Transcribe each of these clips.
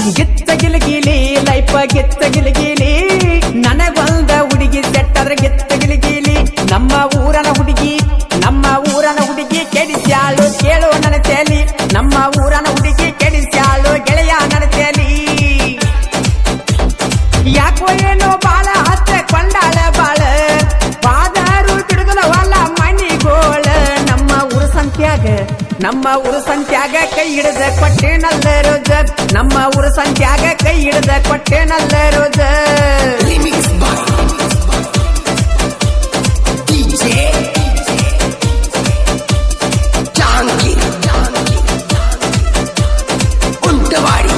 ಗಿಚ್ಚ ಗಿಲಿಗಿಲಿ ಲೈಫ ಗಿಚ್ಚ ಗಿಲಿಗಿಲಿ ನನಗೊಂದ ಹುಡುಗಿ ಸೆಟ್ಟದ್ರ ಗಿಚ್ಚ ಗಿಲಿಗಿಲಿ ನಮ್ಮ ಊರನ ಹುಡುಗಿ ನಮ್ಮ ಊರನ ಹುಡುಗಿ ಕೆಡಿಸ್ಯಾಳು ಕೇಳು ನನ್ನ ತೇಲಿ ನಮ್ಮ ಊರನ ಹುಡುಗಿ ಕೆಡಿಸ್ಯಾಳು ಗೆಳೆಯ ನನ್ನ ತೇಲಿ ಯಾಕೋ ಏನೋ ಬಾಳ ಹಚ್ಚ ಕೊಂಡಾಳ ಬಾಳ ಬಾದಾರು ತಿರುಗಲ ಹೊಲ ಮಣಿಗೋಳ ನಮ್ಮ ಊರು ಸಂತ್ಯಾಗ ನಮ್ಮ ಊರು ಸಂತ್ಯಾಗ ಕೈ ಹಿಡಿದ ಕೊಟ್ಟೆ ನಲ್ಲ ರೋಜ ನಮ್ಮ ಊರು ಸಂತ್ಯಾಗ ಕೈ ಹಿಡಿದ ಕೊಟ್ಟೆ ನಲ್ಲ ರೋಜ Remix by DJ Janki Untawadi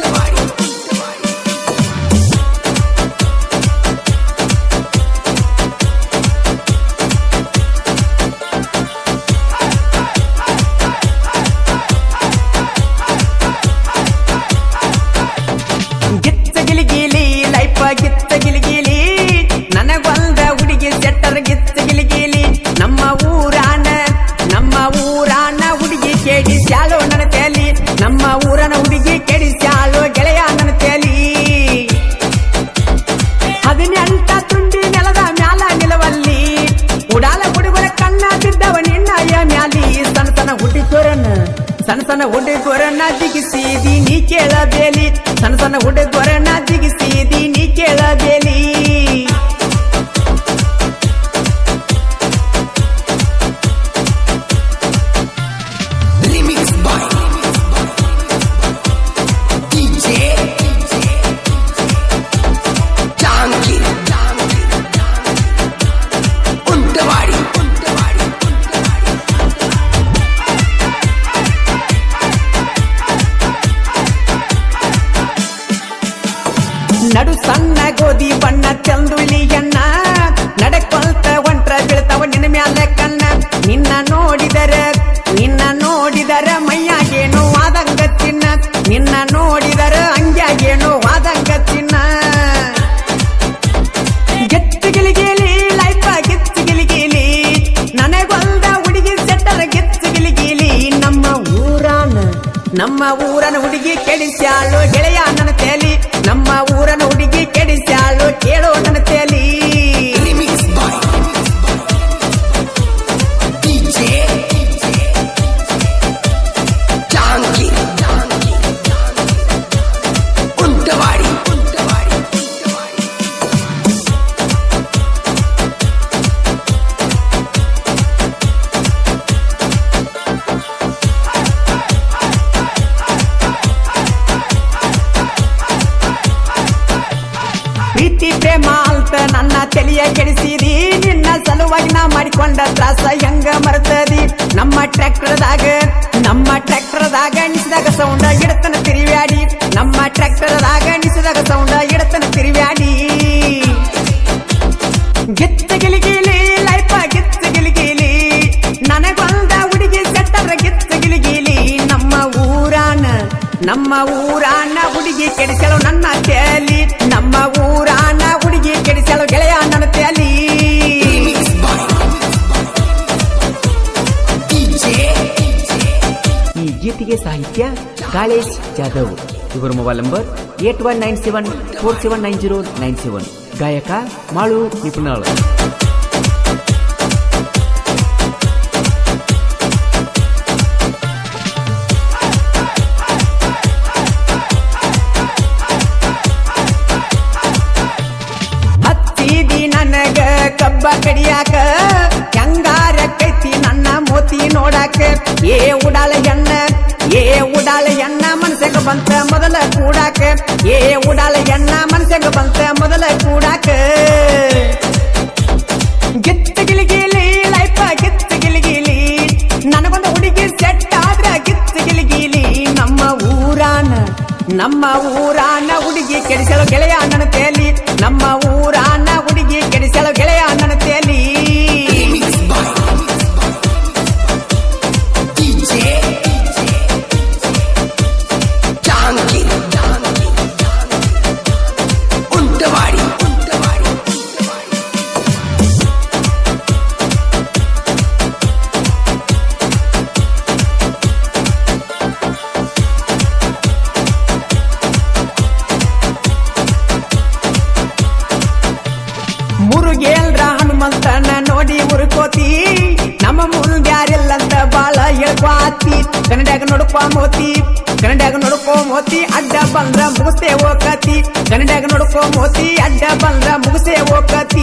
ಗಿಚ್ಚ ಗಿಲಿಗಿಲಿ ಲೈಫ ಗಿಚ್ಚ ಗಿಲಿಗಿಲಿ ನನಗೊಂದ ಹುಡುಗಿ ಸೆಟ್ಟರ್ ಗಿಚ್ಚ ಗಿಲಿಗಿಲಿ ನಮ್ಮ ಊರಾನ ನಮ್ಮ ಊರಾನ ಹುಡುಗಿ ಕೆಡಿಸ್ಯಾಳು ನನ್ನ ತೇಲಿ ನಮ್ಮ ಊರನ ಹುಡುಗಿ ಕೆಡಿಸ್ಯಾಳು ಗೆಳೆಯ ನನ್ನ ತೇಲಿ ಹದಿನೆಂಟ ತುಂಡಿ ನೆಲದ ಮ್ಯಾಲ ನಿಲವಲ್ಲಿ ಉಡಾಲ ಹುಡುಗರ ಕಣ್ಣ ಬಿದ್ದವ ನಿನ್ನಯ ಮ್ಯಾಲಿ ಸಣ್ಣ ಸಣ್ಣ ಹುಡುಗರನ್ನ ಸಣ್ಣ ಸಣ್ಣ ಹುಡುಗರನ್ನ ಜಿಗಿಸಿದಿ ನೀ ಕೇಳಬೇಲಿ ಸಣ್ಣ ಸಣ್ಣ ಹುಡುಗರನ್ನ ಜಿಗಿಸಿದಿ ನೀ ಕೇಳಬೇಲಿ Remix by DJ Janki Untawadi ನಡು ಸಣ್ಣ ಗೋಧಿ ಬಣ್ಣ ಚಂದುಳಿ ಎಣ್ಣ ನಡಕೊಲ್ತ ಒಂಟ್ರ ಬೀಳ್ತಾವ ನಿನ್ನ ಮ್ಯಾಲ ಕಣ್ಣ ನಿನ್ನ ನೋಡಿದರ ನಿನ್ನ ನೋಡಿದರ ಮೈಯಾಗೇನು ವಾದಂಗ ಚಿನ್ನ ನಿನ್ನ ನೋಡಿದರ ಅಂಗ್ಯಾಗೇನು ವಾದಂಗ ಚಿನ್ನ ಗೆತ್ತು ಗಿಲಿಗಿಲಿ ಲೈಫ ಗೆತ್ತು ಗಿಲಿಗಿಲಿ ನನಗೊಂದ ಹುಡುಗಿ ಸೆಟ್ಟರ ಗೆತ್ತು ಗಿಲಿಗಿಲಿ ನಮ್ಮ ಊರಾನ ನಮ್ಮ ಊರನ ಹುಡುಗಿ ಕೆಡಿಸ್ಯಾಳು ಗೆಳೆಯ ನನ್ನ ತೇಲಿ ನಮ್ಮ ಊರನ ಹುಡುಗಿ ಕೆಡಿಸ್ಯಾಳು ಕೇಳೋ ನನ್ನ ತೇಲಿ Remix by DJ Janki Untawadi ಪ್ರೀತಿ ಪ್ರೇಮ ಅಂತ ನನ್ನ ತಲೆಯ ಕೆಡಿಸಿದಿ ನಿನ್ನ ಸಲುವಾಗಿ ನಾ ಮಾಡಿಕೊಂಡ ತ್ರಾಸ ಹೆಂಗ ಮರ್ತದಿ ನಮ್ಮ ಟ್ರ್ಯಾಕ್ಟರ್ದಾಗ ನಮ್ಮ ಟ್ರ್ಯಾಕ್ಟರ್ದಾಗ ನಿಸಿದಾಗ ಸೌಂಡ ಇಡತನ ತಿರುವ್ಯಾಡಿ ನಮ್ಮ ಟ್ರ್ಯಾಕ್ಟರ್ದಾಗ ನಿಸಿದಾಗ ಸೌಂಡ ಇಡತನ ತಿರುವ್ಯಾಡಿ ಗಿಚ್ಚ ಗಿಲಿಗಿಲಿ ಲೈಫ ಗಿಚ್ಚ ಗಿಲಿಗಿಲಿ ನನಗೊಂದ ಹುಡುಗಿ ಸೆಟ್ಟರ ಗಿಚ್ಚ ಗಿಲಿಗಿಲಿ ನಮ್ಮ ಊರಾನ ನಮ್ಮ ಊರಾನ ಹುಡುಗಿ ಕೆಡಿಸಲು ನನ್ನ ತೇಲಿ ನಮ್ಮ ಊರಾನ ಹುಡುಗಿ ಕೆಡಿಸಲು ಗೆಳೆಯ ನನ್ನ ತೇಲಿ Remix by DJ ಈ ಗೀತೆಗೆ ಸಾಹಿತ್ಯ ಕಾಳೇಶ್ ಜಾಧವ್ ಇವರ mobile number eight one nine seven four seven nine zero nine seven ಗಾಯಕ ಮಾಳು ನಿಪುಣಾಳ್ ಹತ್ತಿದಿ ನನಗ ಕಬ್ಬ ಕಡಿಯಾಕ ಹೆಂಗಾರ ಕೈತಿ ನನ್ನ ಮೋತಿ ನೋಡಾಕ ಏ ಉಡಾಲ ಎಣ್ಣ ಏ ಉಡಾಲ ಎಣ್ಣ ಮನಸ್ಸಾಗ ಬಂತ ಮೊದಲ ಕೂಡಾಕ ಏ ಉಡಾಲ ಎಣ್ಣ ಮನಸ್ಸಾಗ ಬಂತ ಮೊದಲ ಕೂಡಾಕ ಗಿತ್ತ ಗಿಲಿಗಿಲಿ ಲೈಫ ಗಿತ್ತ ಗಿಲಿಗಿಲಿ ನನಗೊಂದು ಹುಡುಗಿ ಸೆಟ್ ಆದ್ರ ಗಿತ್ತ ಗಿಲಿಗಿಲಿ ನಮ್ಮ ಊರಾನ ನಮ್ಮ ಊರಾನ ಹುಡುಗಿ ಕೆಡಿಸಲು ಗೆಳೆಯ ನನ್ನ ತೇಲಿ ನಮ್ಮ ಊರಾನ ಹುಡುಗಿ ಕೆಡಿಸಲು ಗೆಳೆಯ ನನ್ನ ತೇಲಿ Remix by DJ Janki Untawadi Moti ಕನ್ನಡಾಗ ನೋಡ್ಕೋ ಮೋತಿ ಅಡ್ಡ ಬಂದ್ರ ಮುಗಿಸ್ತೇ ಹೋಗತಿ ಕನ್ನಡಾಗ ನೋಡ್ಕೋ ಮೋತಿ ಅಡ್ಡ ಬಂದ್ರ ಮುಗಿಸೇ ಹೋಗತಿ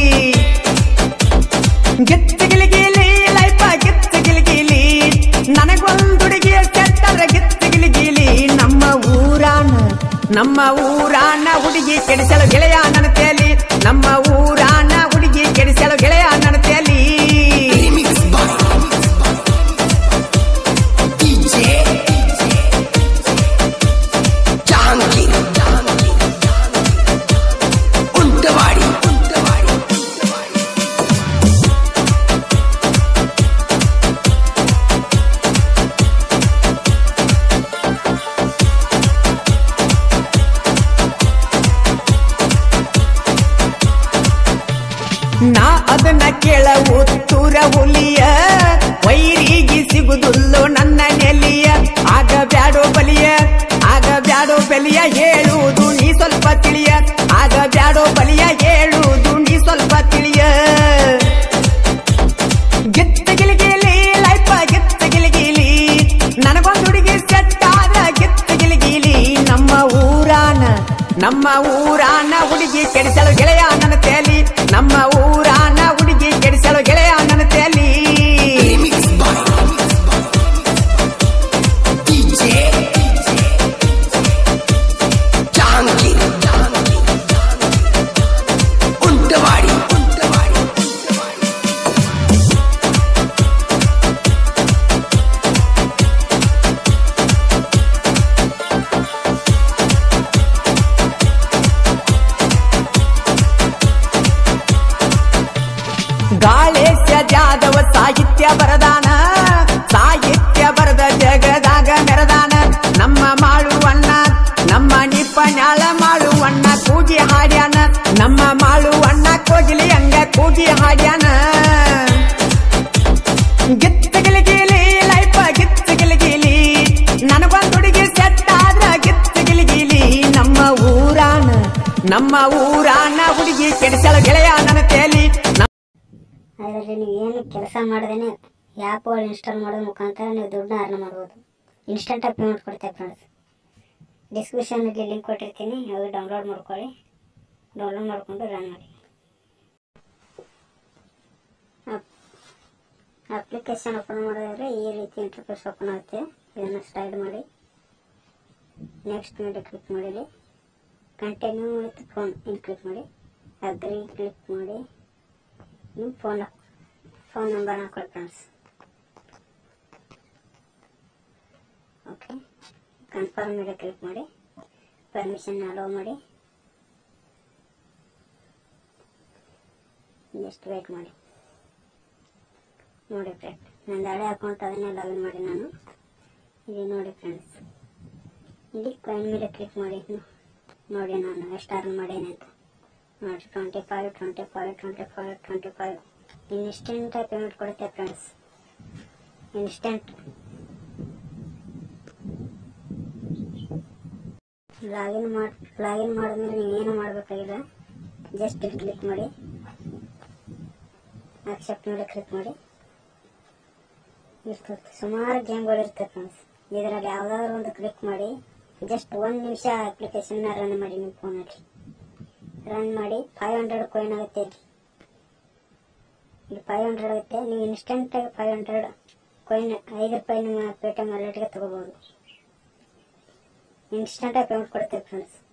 ಗಿತ್ತು ಗಿಲಿಗಿಲಿ ಲೈಫ ಗಿತ್ತು ಗಿಲಿಗಿಲಿ ನನಗೊಂದುಡಿಗೆ ಕೆಟ್ಟರ ಗಿತ್ತು ಗಿಲಿಗಿಲಿ ನಮ್ಮ ಊರಾನ ನಮ್ಮ ಊರಾನ ಹುಡುಗಿ ಕೆಡಿಸಲು ಗೆಳೆಯ ನನ್ನ ತೇಲಿ ನಮ್ಮ ಊರಾನ ಹುಡುಗಿ ಕೆಡಿಸಲು ಗೆಳೆಯ ನನ್ನ ತೇಲಿ Remix by DJ Jahangir Untawadi ನಾ ಅದನ್ನ ಕೇಳ ಉತ್ತೂರ ಹುಲಿಯ ವೈರಿಗೆ ಸಿಗುದುಲ್ಲೋ ನನ್ನ ನೆಲಿಯ ಆಗ ಬ್ಯಾಡೋ ಬಲಿಯ ಆಗ ಬ್ಯಾಡೋ ಬಲಿಯ ಹೇಳುವುದು ನೀ ಸ್ವಲ್ಪ ತಿಳಿಯ ಆಗ ಬ್ಯಾಡೋ ಬಲಿಯ ಹೇಳುವುದು ನೀ ಸ್ವಲ್ಪ ತಿಳಿಯ ಗಿತ್ತ ಗಿಲಿಗಿಲಿ ಲೈಫ ಗಿತ್ತ ಗಿಲಿಗಿಲಿ ನನಗೊಂದು ಹುಡುಗಿ ಸೆಟ್ಟಾದ ಗಿತ್ತ ಗಿಲಿಗಿಲಿ ನಮ್ಮ ಊರಾನ ನಮ್ಮ ಊರಾನ ಹುಡುಗಿ ಕೆಡಿಸಲು ಗೆಳೆಯ ನನ್ನ ತೇಲಿ ನಮ್ಮ ಊರಾನ ಹುಡುಗಿ ಕೆಡಿಸಲು ಗೆಳೆಯ ನನ್ನ ತೇಲಿ Remix by DJ Jahangir Untawadi ಗಾಳೇಶ ಜಾದವ ಸಾಹಿತ್ಯ ಬರದಾನ ಸಾಹಿತ್ಯ ಬರದ ಜಗದಾಗ ಮೆರದಾನ ನಮ್ಮ ಮಾಳುವಣ್ಣ ನಮ್ಮ ನಿಪ್ಪನ್ಯಾಳ ಮಾಳುವಣ್ಣ ಕೂಗಿ ಹಾಡ್ಯಾನ ನಮ್ಮ ಮಾಳುವಣ್ಣ ಕೋಗಿಲಿ ಹಂಗ ಕೂಗಿ ಹಾಡ್ಯಾನ ಗಿತ್ತ ಗಿಲಿಗಿಲಿ ಲೈಫ ಗಿತ್ತ ಗಿಲಿಗಿಲಿ ನನಗೊಂದು ಹುಡುಗಿ ಸೆಟ್ ಆದ್ರ ಗಿತ್ತ ಗಿಲಿಗಿಲಿ ನಮ್ಮ ಊರಾನ ನಮ್ಮ ಊರಾನ ಹುಡುಗಿ ಕೆಡಿಸಲು ಗೆಳೆಯ ನನ್ನ ತೇಲಿ ಅದರಲ್ಲಿ ನೀವು ಏನು ಕೆಲಸ ಮಾಡದೇನೆ ಆ್ಯಪ್ಗಳು ಇನ್ಸ್ಟಾಲ್ ಮಾಡೋದ್ರ ಮುಖಾಂತರ ನೀವು ದುಡ್ಡನ್ನ ಅರ್ನ್ ಮಾಡ್ಬೋದು ಇನ್ಸ್ಟೆಂಟಾಗಿ ಪೇಮೆಂಟ್ ಕೊಡ್ತೇವೆ ಫ್ರೆಂಡ್ಸ್ ಡಿಸ್ಕ್ರಿಪ್ಷನ್ಗೆ ಲಿಂಕ್ ಕೊಟ್ಟಿರ್ತೀನಿ ಹೋಗಿ ಡೌನ್ಲೋಡ್ ಮಾಡ್ಕೊಳ್ಳಿ ಡೌನ್ಲೋಡ್ ಮಾಡಿಕೊಂಡು ರನ್ ಮಾಡಿ ಅಪ್ಲಿಕೇಶನ್ ಓಪನ್ ಮಾಡಿದ್ರೆ ಈ ರೀತಿ ಇಂಟರ್ಫೇಸ್ ಓಪನ್ ಆಗುತ್ತೆ ಇದನ್ನು ಸ್ಲೈಡ್ ಮಾಡಿ ನೆಕ್ಸ್ಟ್ ಮೇಲೆ ಕ್ಲಿಕ್ ಮಾಡಿ ಕಂಟಿನ್ಯೂ ವಿತ್ ಫೋನ್ ಇಲ್ಲಿ ಕ್ಲಿಕ್ ಮಾಡಿ ಅಗ್ರಿ ಕ್ಲಿಕ್ ಮಾಡಿ ನಿಮ್ಮ ಫೋನ್ ಫೋನ್ ನಂಬರ್ ಹಾಕೊಳ್ಳಿ ಫ್ರೆಂಡ್ಸ್ ಓಕೆ ಕನ್ಫರ್ಮ್ ಮೇಲೆ ಕ್ಲಿಕ್ ಮಾಡಿ ಪರ್ಮಿಷನ್ ಅಲೋ ಮಾಡಿ ಜಸ್ಟ್ ವೇಟ್ ಮಾಡಿ ನೋಡಿ ಫ್ರೆಂಡ್ ನಂದು ಹಳೆ ಅಕೌಂಟ್ ಅದನ್ನೇ ಲಾಗಿನ್ ಮಾಡಿ ನಾನು ಇಲ್ಲಿ ನೋಡಿ ಫ್ರೆಂಡ್ಸ್ ಇಲ್ಲಿ ಕಾಯಿನ್ ಮೇಲೆ ಕ್ಲಿಕ್ ಮಾಡಿ ನೋಡಿ ನಾನು ಎಷ್ಟು ಅರ್ನ್ ಮಾಡೇನೆ ಅಂತ ನೋಡಿ twenty five twenty five twenty five twenty five instant payment ಕೊಡುತ್ತೆ ಫ್ರೆಂಡ್ಸ್ ಇನ್ಸ್ಟೆಂಟ್ ಲಾಗಿನ್ ಮಾಡಿ ಲಾಗಿನ್ ಮಾಡಿದ್ಮೇಲೆ ನೀವು ಏನು ಮಾಡಬೇಕಾಗಿಲ್ಲ ಜಸ್ಟ್ ಕ್ಲಿಕ್ ಮಾಡಿ ಅಕ್ಸೆಪ್ಟ್ ಮೇಲೆ ಕ್ಲಿಕ್ ಮಾಡಿ ಇರ್ತದೆ ಸುಮಾರು ಗೇಮ್ಗಳು ಇರ್ತದೆ ಫ್ರೆಂಡ್ಸ್ ಇದರಲ್ಲಿ ಯಾವುದಾದ್ರು ಒಂದು ಕ್ಲಿಕ್ ಮಾಡಿ ಜಸ್ಟ್ ಒಂದು ನಿಮಿಷ ಅಪ್ಲಿಕೇಶನ್ನ ರನ್ ಮಾಡಿ ನಿಮ್ಮ ಫೋನಲ್ಲಿ ರನ್ ಮಾಡಿ ಫೈವ್ ಹಂಡ್ರೆಡ್ ಕಾಯಿನ್ ಆಗುತ್ತೆ ಇಲ್ಲಿ ಇಲ್ಲಿ ಫೈವ್ ಹಂಡ್ರೆಡ್ ಆಗುತ್ತೆ ನೀವು ಇನ್ಸ್ಟೆಂಟ್ ಆಗಿ ಫೈವ್ ಹಂಡ್ರೆಡ್ ಕಾಯಿನ್ ಐದು ರೂಪಾಯಿ ನಿಮ್ಮ ಪೇಟಿಎಮ್ ವಾಲೆಟ್ಗೆ ತಗೋಬಹುದು ಇನ್ಸ್ಟೆಂಟ್ ಆಗಿ ಪೇಮೆಂಟ್ ಕೊಡ್ತೇವೆ ಫ್ರೆಂಡ್ಸ್